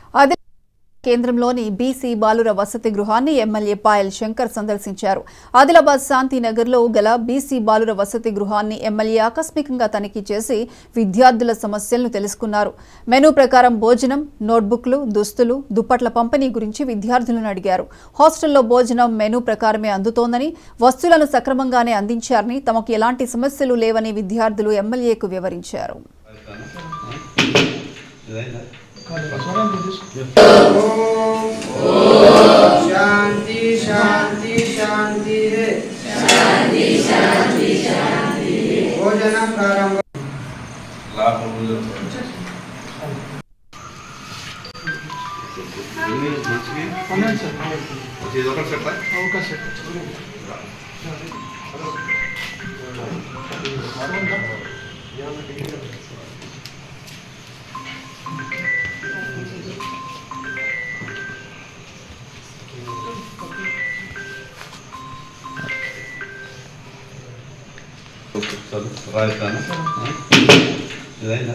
అది కేంద్రంలోని బీసీ బాలుర వసతి గృహాన్ని ఎమ్మెల్యే పాయల్ శంకర్ సందర్శించారు ఆదిలాబాద్ శాంతినగర్లో గల బీసీ బాలుర వసతి గృహాన్ని ఎమ్మెల్యే ఆకస్మికంగా తనిఖీ చేసి విద్యార్థుల సమస్యలను తెలుసుకున్నారు మెనూ ప్రకారం భోజనం నోట్బుక్లు దుస్తులు దుప్పట్ల పంపిణీ గురించి విద్యార్థులను అడిగారు హాస్టల్లో భోజనం మెనూ ప్రకారమే అందుతోందని వస్తువులను సక్రమంగానే అందించారని తమకు ఎలాంటి సమస్యలు లేవని విద్యార్థులు ఎమ్మెల్యేకు వివరించారు शांति शांति शांति है शांति शांति शांति भोजन प्रारंभ రాజస్థాన్ ఇదైందా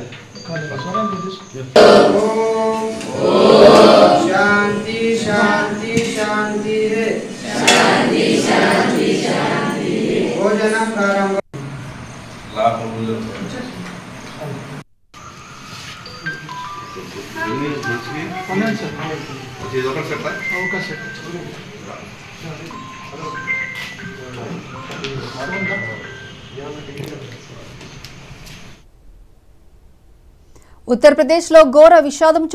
शांति शांति शांति है शांति शांति शांति भोजन प्रारंभ ఉత్తరప్రదేశ్లో ఘోర విషాదం చోటు